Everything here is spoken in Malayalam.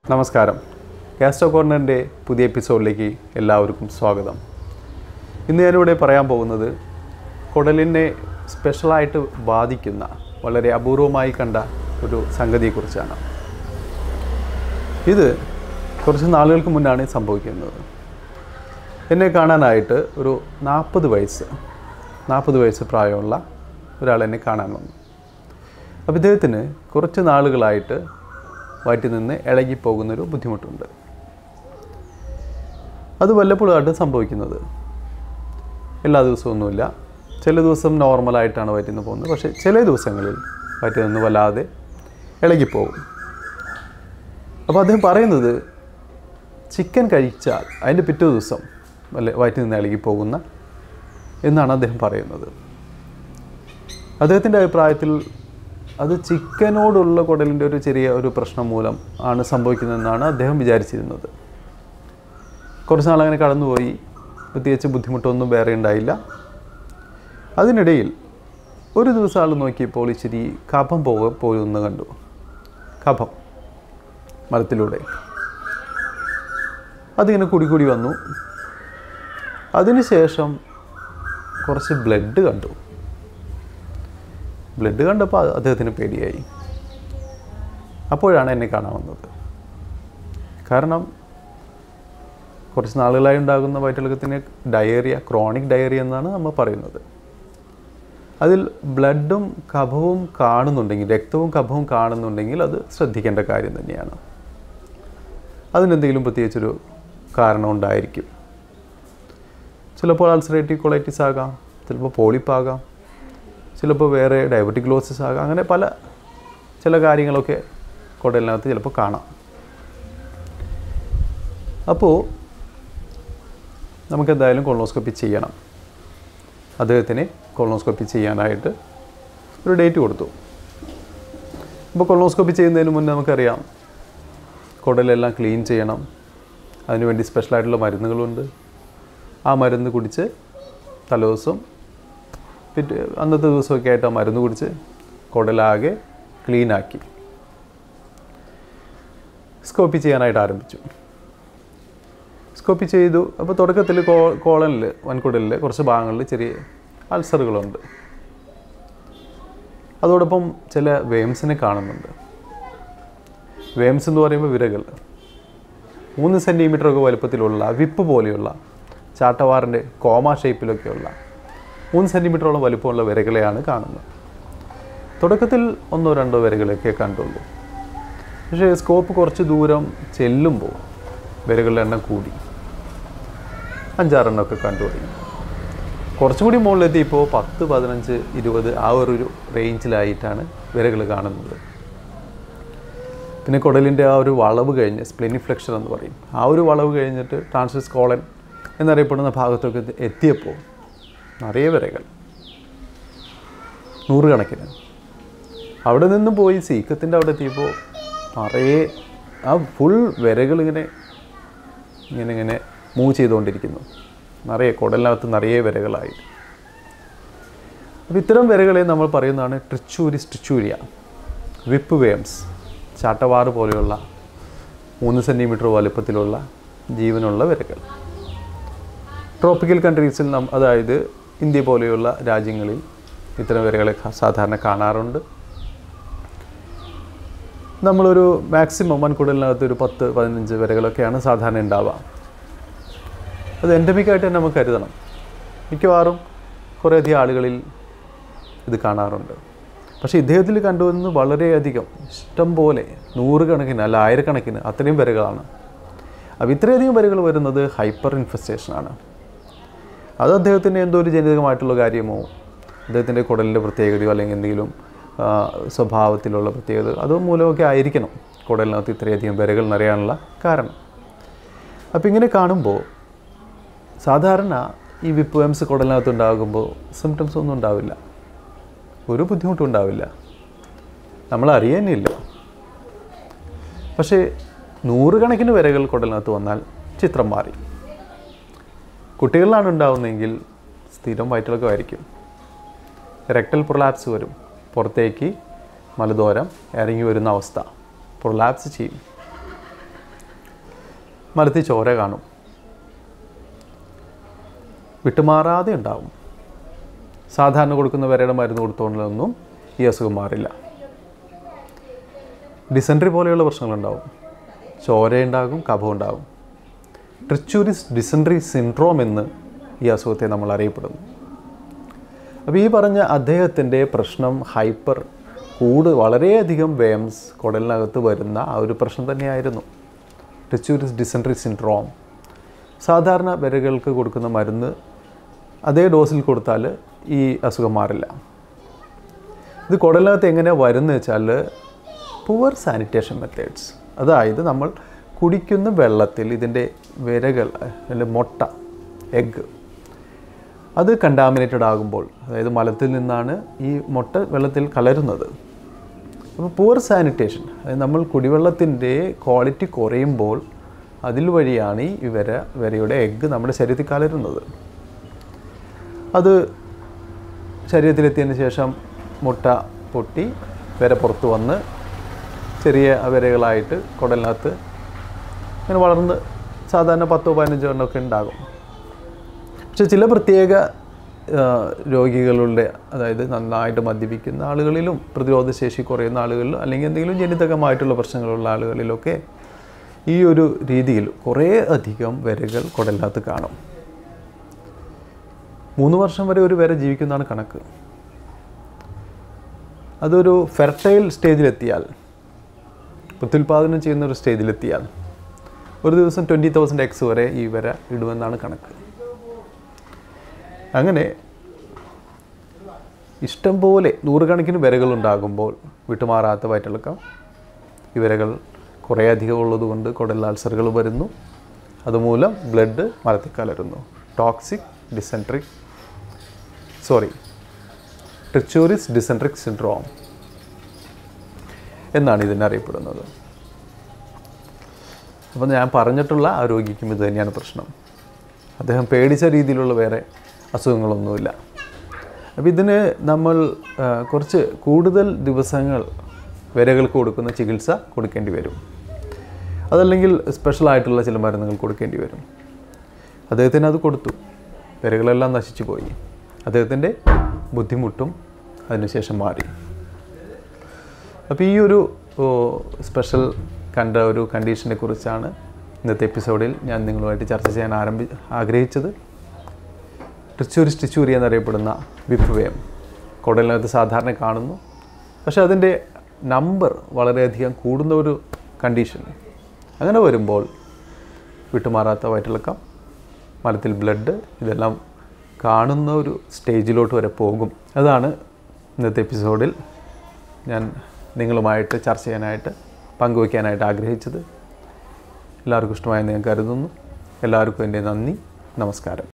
നമസ്കാരം ഗാസ്ട്രോ കോർണറിൻ്റെ പുതിയ എപ്പിസോഡിലേക്ക് എല്ലാവർക്കും സ്വാഗതം ഇന്ന് ഞാനിവിടെ പറയാൻ പോകുന്നത് കുടലിനെ സ്പെഷ്യലായിട്ട് ബാധിക്കുന്ന വളരെ അപൂർവമായി കണ്ട ഒരു സംഗതിയെക്കുറിച്ചാണ് ഇത് കുറച്ച് നാളുകൾക്ക് മുന്നാണ് സംഭവിക്കുന്നത് എന്നെ കാണാനായിട്ട് ഒരു നാൽപ്പത് വയസ്സ് നാൽപ്പത് വയസ്സ് പ്രായമുള്ള ഒരാൾ എന്നെ കാണാൻ വന്നു അപ്പോൾ ഇദ്ദേഹത്തിന് കുറച്ച് നാളുകളായിട്ട് വയറ്റിൽ നിന്ന് ഇളകിപ്പോകുന്നൊരു ബുദ്ധിമുട്ടുണ്ട് അത് വല്ലപ്പോഴായിട്ട് സംഭവിക്കുന്നത് എല്ലാ ദിവസവും ഒന്നുമില്ല ചില ദിവസം നോർമലായിട്ടാണ് വയറ്റിൽ നിന്ന് പോകുന്നത് പക്ഷേ ചില ദിവസങ്ങളിൽ വയറ്റിൽ നിന്ന് വല്ലാതെ ഇളകിപ്പോകും അപ്പോൾ അദ്ദേഹം പറയുന്നത് ചിക്കൻ കഴിച്ചാൽ അതിൻ്റെ പിറ്റേ ദിവസം വല്ല വയറ്റിൽ നിന്ന് ഇളകിപ്പോകുന്ന എന്നാണ് അദ്ദേഹം പറയുന്നത് അദ്ദേഹത്തിൻ്റെ അഭിപ്രായത്തിൽ അത് ചിക്കനോടുള്ള കുടലിൻ്റെ ഒരു ചെറിയ ഒരു പ്രശ്നം മൂലം ആണ് സംഭവിക്കുന്നതെന്നാണ് അദ്ദേഹം വിചാരിച്ചിരുന്നത് കുറച്ച് നാളങ്ങനെ കടന്നുപോയി പ്രത്യേകിച്ച് ബുദ്ധിമുട്ടൊന്നും വേറെ ഉണ്ടായില്ല അതിനിടയിൽ ഒരു ദിവസം ആൾ നോക്കിയപ്പോൾ ഇച്ചിരി കഫം പോക പോയൊന്ന് കണ്ടു കഫം മരത്തിലൂടെ അതിങ്ങനെ കൂടി കൂടി വന്നു അതിനുശേഷം കുറച്ച് ബ്ലഡ് കണ്ടു ബ്ലഡ് കണ്ടപ്പോൾ അദ്ദേഹത്തിന് പേടിയായി അപ്പോഴാണ് എന്നെ കാണാൻ വന്നത് കാരണം കുറച്ച് നാളുകളായി ഉണ്ടാകുന്ന വയറ്റിളക്കത്തിന് ഡയേറിയ ക്രോണിക് ഡയേറിയ എന്നാണ് നമ്മൾ പറയുന്നത് അതിൽ ബ്ലഡും കഫവും കാണുന്നുണ്ടെങ്കിൽ രക്തവും കഫവും കാണുന്നുണ്ടെങ്കിൽ അത് ശ്രദ്ധിക്കേണ്ട കാര്യം തന്നെയാണ് അതിനെന്തെങ്കിലും പ്രത്യേകിച്ചൊരു കാരണം ഉണ്ടായിരിക്കും ചിലപ്പോൾ അൾസറേറ്റീവ് കൊളൈറ്റിസ് ആകാം ചിലപ്പോൾ പോളിപ്പാകാം ചിലപ്പോൾ വേറെ ഡയബറ്റിക് ലോസിസ് ആകാം അങ്ങനെ പല ചില കാര്യങ്ങളൊക്കെ കുടലിനകത്ത് ചിലപ്പോൾ കാണാം അപ്പോൾ നമുക്കെന്തായാലും കൊളോസ്കോപ്പി ചെയ്യണം അദ്ദേഹത്തിന് കൊളോസ്കോപ്പി ചെയ്യാനായിട്ട് ഒരു ഡേറ്റ് കൊടുത്തു അപ്പോൾ കൊളോസ്കോപ്പി ചെയ്യുന്നതിന് മുന്നേ നമുക്കറിയാം കുടലെല്ലാം ക്ലീൻ ചെയ്യണം അതിനുവേണ്ടി സ്പെഷ്യലായിട്ടുള്ള മരുന്നുകളുണ്ട് ആ മരുന്ന് കുടിച്ച് തലേദിവസം പിറ്റേ അന്നത്തെ ദിവസമൊക്കെ ആയിട്ട് ആ മരുന്ന് കുടിച്ച് കുടലാകെ ക്ലീനാക്കി സ്കോപ്പി ചെയ്യാനായിട്ട് ആരംഭിച്ചു സ്കോപ്പി ചെയ്തു അപ്പോൾ തുടക്കത്തിൽ കോ കോളനിൽ വൻകുടലിൽ കുറച്ച് ഭാഗങ്ങളിൽ ചെറിയ അൾസറുകളുണ്ട് അതോടൊപ്പം ചില വേംസിനെ കാണുന്നുണ്ട് വേംസ് എന്ന് പറയുമ്പോൾ വിരകൾ മൂന്ന് സെൻറ്റിമീറ്റർ ഒക്കെ വലുപ്പത്തിലുള്ള വിപ്പ് പോലെയുള്ള ചാട്ടവാറിൻ്റെ കോമ ഷേപ്പിലൊക്കെയുള്ള മൂന്ന് സെൻറ്റിമീറ്ററോളം വലുപ്പമുള്ള വിരകളെയാണ് കാണുന്നത് തുടക്കത്തിൽ ഒന്നോ രണ്ടോ വിരകളൊക്കെ കണ്ടുള്ളൂ പക്ഷേ സ്കോപ്പ് കുറച്ച് ദൂരം ചെല്ലുമ്പോൾ വിരകളുടെ എണ്ണം കൂടി അഞ്ചാറെണ്ണമൊക്കെ കണ്ടു തുടങ്ങി കുറച്ചുകൂടി മുകളിലെത്തിയപ്പോൾ പത്ത് പതിനഞ്ച് ഇരുപത് ആ ഒരു റേഞ്ചിലായിട്ടാണ് വിരകൾ കാണുന്നത് പിന്നെ കുടലിൻ്റെ ആ ഒരു വളവ് കഴിഞ്ഞ് സ്പ്ലെനിഫ്ലെക്ഷൻ എന്ന് പറയും ആ ഒരു വളവ് കഴിഞ്ഞിട്ട് ട്രാൻസ്ഫിസ് കോളൻ എന്നറിയപ്പെടുന്ന ഭാഗത്തൊക്കെ എത്തിയപ്പോൾ നിറയെ വിരകൾ നൂറുകണക്കിന് അവിടെ നിന്നും പോയി സീക്കത്തിൻ്റെ അവിടെ എത്തിയപ്പോൾ നിറയെ ആ ഫുൾ വിരകൾ ഇങ്ങനെ ഇങ്ങനെ ഇങ്ങനെ മൂവ് ചെയ്തുകൊണ്ടിരിക്കുന്നു നിറയെ കുടലിനകത്ത് നിറയെ വിരകളായി അപ്പോൾ ഇത്തരം വിരകളെ നമ്മൾ പറയുന്നതാണ് ട്രിച്ചൂരിസ് ട്രിച്ചൂരിയ വിപ്പ് വേംസ് ചാട്ടവാറ് പോലെയുള്ള മൂന്ന് സെൻറ്റിമീറ്റർ വലുപ്പത്തിലുള്ള ജീവനുള്ള വിരകൾ ട്രോപ്പിക്കൽ കൺട്രീസിൽ നം അതായത് ഇന്ത്യ പോലെയുള്ള രാജ്യങ്ങളിൽ ഇത്തരം വിരകളെ സാധാരണ കാണാറുണ്ട് നമ്മളൊരു മാക്സിമം വൻകുടലിനകത്ത് ഒരു പത്ത് പതിനഞ്ച് വിരകളൊക്കെയാണ് സാധാരണ ഉണ്ടാവുക അത് എൻഡമിക്കായിട്ട് തന്നെ നമുക്ക് കരുതണം മിക്കവാറും കുറേയധികം ആളുകളിൽ ഇത് കാണാറുണ്ട് പക്ഷേ ഇദ്ദേഹത്തിൽ കണ്ടുവന്ന് വളരെയധികം ഇഷ്ടം പോലെ നൂറുകണക്കിന് അല്ല ആയിരക്കണക്കിന് അത്രയും വരകളാണ് അപ്പോൾ ഇത്രയധികം വരകൾ വരുന്നത് ഹൈപ്പർ ഇൻഫെസ്റ്റേഷനാണ് അത് അദ്ദേഹത്തിന് എന്തോ ഒരു ജനിതകമായിട്ടുള്ള കാര്യമോ അദ്ദേഹത്തിൻ്റെ കുടലിൻ്റെ പ്രത്യേകതയോ അല്ലെങ്കിൽ എന്തെങ്കിലും സ്വഭാവത്തിലുള്ള പ്രത്യേകത അത് മൂലമൊക്കെ ആയിരിക്കണം കുടലിനകത്ത് ഇത്രയധികം വരകൾ നിറയാനുള്ള കാരണം അപ്പോൾ ഇങ്ങനെ കാണുമ്പോൾ സാധാരണ ഈ വിപ്പ് എംസ് കുടലിനകത്ത് ഉണ്ടാകുമ്പോൾ സിംറ്റംസ് ഒന്നും ഉണ്ടാവില്ല ഒരു ബുദ്ധിമുട്ടും ഉണ്ടാവില്ല നമ്മൾ അറിയാനില്ല പക്ഷേ നൂറുകണക്കിന് വരകൾ കുടലിനകത്ത് വന്നാൽ ചിത്രം മാറി കുട്ടികളിലാണ് ഉണ്ടാവുന്നതെങ്കിൽ സ്ഥിരം വയറ്റിളക്കമായിരിക്കും റെക്ടൽ പ്രൊലാപ്സ് വരും പുറത്തേക്ക് മലദോരം ഇറങ്ങി വരുന്ന അവസ്ഥ പ്രൊലാപ്സ് ചെയ്യും മലത്തിൽ ചോര കാണും വിട്ടുമാറാതെ ഉണ്ടാവും സാധാരണ കൊടുക്കുന്ന വരയുടെ മരുന്ന് കൊടുത്തുകൊണ്ടൊന്നും ഈ അസുഖം മാറില്ല ഡിസെൻട്രി പോലെയുള്ള പ്രശ്നങ്ങളുണ്ടാവും ചോരയുണ്ടാകും കഫം ഉണ്ടാകും ട്രിച്ചൂരിസ് ഡിസെൻട്രി സിൻഡ്രോം എന്ന് ഈ അസുഖത്തെ നമ്മൾ അറിയപ്പെടുന്നു അപ്പോൾ ഈ പറഞ്ഞ അദ്ദേഹത്തിൻ്റെ പ്രശ്നം ഹൈപ്പർ കൂട് വളരെയധികം വേംസ് കുടലിനകത്ത് വരുന്ന ആ ഒരു പ്രശ്നം തന്നെയായിരുന്നു ട്രിച്ചൂരിസ് ഡിസെൻട്രി സിൻഡ്രോം സാധാരണ വിരകൾക്ക് കൊടുക്കുന്ന മരുന്ന് അതേ ഡോസിൽ കൊടുത്താൽ ഈ അസുഖം മാറില്ല ഇത് കുടലിനകത്ത് എങ്ങനെ വരുന്നത് വെച്ചാൽ പുവർ സാനിറ്റേഷൻ മെത്തേഡ്സ് അതായത് നമ്മൾ കുടിക്കുന്ന വെള്ളത്തിൽ ഇതിൻ്റെ വിരകൾ അല്ലെങ്കിൽ മുട്ട എഗ്ഗ് അത് കണ്ടാമിനേറ്റഡ് ആകുമ്പോൾ അതായത് മലത്തിൽ നിന്നാണ് ഈ മുട്ട വെള്ളത്തിൽ കലരുന്നത് അപ്പോൾ പുവർ സാനിറ്റേഷൻ അതായത് നമ്മൾ കുടിവെള്ളത്തിൻ്റെ ക്വാളിറ്റി കുറയുമ്പോൾ അതിൽ വഴിയാണ് ഈ വിര വിരയുടെ എഗ്ഗ് നമ്മുടെ ശരീരത്തിൽ കലരുന്നത് അത് ശരീരത്തിലെത്തിയതിന് ശേഷം മുട്ട പൊട്ടി വിര പുറത്ത് വന്ന് ചെറിയ വിരകളായിട്ട് കുടലിനകത്ത് ഇങ്ങനെ വളർന്ന് സാധാരണ പത്തോ പതിനഞ്ചോ എണ്ണമൊക്കെ ഉണ്ടാകും പക്ഷെ ചില പ്രത്യേക ആ, രോഗികളുടെ അതായത് നന്നായിട്ട് മദ്യപിക്കുന്ന ആളുകളിലും പ്രതിരോധശേഷി കുറയുന്ന ആളുകളിലും അല്ലെങ്കിൽ എന്തെങ്കിലും ജനിതകമായിട്ടുള്ള പ്രശ്നങ്ങളുള്ള ആളുകളിലൊക്കെ ഈ ഒരു രീതിയിൽ കുറേ അധികം വരകൾ കുടലിനകത്ത് കാണും മൂന്ന് വർഷം വരെ ഒരു വര ജീവിക്കുന്നതാണ് കണക്ക് അതൊരു ഫെർട്ടൈൽ സ്റ്റേജിലെത്തിയാൽ പ്രത്യുൽപാദനം ചെയ്യുന്ന ഒരു സ്റ്റേജിലെത്തിയാൽ ഒരു ദിവസം ട്വൻറ്റി തൗസൻഡ് എക്സ് വരെ ഈ വര ഇടുമെന്നാണ് കണക്ക് അങ്ങനെ ഇഷ്ടം പോലെ നൂറുകണക്കിന് വിരകൾ ഉണ്ടാകുമ്പോൾ വിട്ടുമാറാത്ത വയറ്റിളക്കം ഈ വിരകൾ കുറേ അധികം ഉള്ളതുകൊണ്ട് കുടൽ അൾസറുകൾ വരുന്നു അതുമൂലം ബ്ലഡ് മലത്തിൽ കലരുന്നു toxic dysenteric sorry trichuris dysenteric syndrome എന്നാണ് ഇതിനറിയപ്പെടുന്നത് അപ്പം ഞാൻ പറഞ്ഞിട്ടുള്ള ആ രോഗിക്കും ഇത് തന്നെയാണ് പ്രശ്നം അദ്ദേഹം പേടിച്ച രീതിയിലുള്ള വേറെ അസുഖങ്ങളൊന്നുമില്ല അപ്പോൾ ഇതിന് നമ്മൾ ആ, കുറച്ച് കൂടുതൽ ദിവസങ്ങൾ വിരകൾക്ക് കൊടുക്കുന്ന ചികിത്സ കൊടുക്കേണ്ടി വരും അതല്ലെങ്കിൽ സ്പെഷ്യലായിട്ടുള്ള ചില മരുന്നുകൾ കൊടുക്കേണ്ടി വരും അദ്ദേഹത്തിന് അത് കൊടുത്തു വിരകളെല്ലാം നശിച്ചു പോയി അദ്ദേഹത്തിൻ്റെ ബുദ്ധിമുട്ടും അതിനുശേഷം മാറി അപ്പോൾ ഈ ഒരു ഓ, സ്പെഷ്യൽ കണ്ട ഒരു കണ്ടീഷനെ കുറിച്ചാണ് ഇന്നത്തെ എപ്പിസോഡിൽ ഞാൻ നിങ്ങളുമായിട്ട് ചർച്ച ചെയ്യാൻ ആരംഭി ആഗ്രഹിച്ചത് ട്രിച്ചൂരി സ്റ്റിച്ചൂരി എന്നറിയപ്പെടുന്ന വിപ്വയം കുടലിനകത്ത് സാധാരണ കാണുന്നു പക്ഷേ അതിൻ്റെ നമ്പർ വളരെയധികം കൂടുന്ന ഒരു കണ്ടീഷൻ അങ്ങനെ വരുമ്പോൾ വിട്ടുമാറാത്ത വയറ്റിളക്കം മലത്തിൽ ബ്ലഡ് ഇതെല്ലാം കാണുന്ന ഒരു സ്റ്റേജിലോട്ട് വരെ പോകും അതാണ് ഇന്നത്തെ എപ്പിസോഡിൽ ഞാൻ നിങ്ങളുമായിട്ട് ചർച്ച ചെയ്യാനായിട്ട് പങ്കുവയ്ക്കാനായിട്ട് ആഗ്രഹിച്ചത് എല്ലാവർക്കും ഇഷ്ടമായെന്ന് ഞാൻ കരുതുന്നു എല്ലാവർക്കും എൻ്റെ നന്ദി നമസ്കാരം